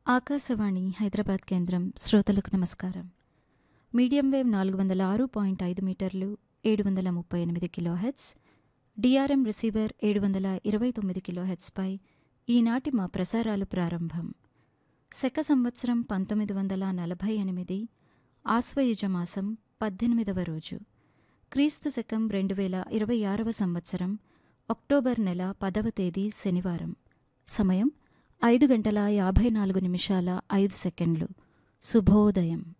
ఆకాశవాణి హైదరాబాద్ కేంద్రం శ్రోతలకు నమస్కారం మీడియం వేవ్ నాలుగు వందల ఆరు పాయింట్ ఐదు మీటర్లు ఏడు వందల ముప్పై ఎనిమిది కిలోహెట్స్ డిఆర్ఎం రిసీవర్ ఏడు వందల ఇరవై తొమ్మిది కిలోహెట్స్పై ఈనాటి మా ప్రసారాలు ప్రారంభం శక సంవత్సరం పంతొమ్మిది వందల నలభై ఎనిమిది ఆశ్వయుజ మాసం పద్దెనిమిదవ రోజు క్రీస్తు శకం రెండు వేల ఇరవై ఆరవ సంవత్సరం అక్టోబర్ నెల పదవ తేదీ శనివారం సమయం ఐదు గంటల యాభై నాలుగు నిమిషాల ఐదు సెకండ్లు శుభోదయం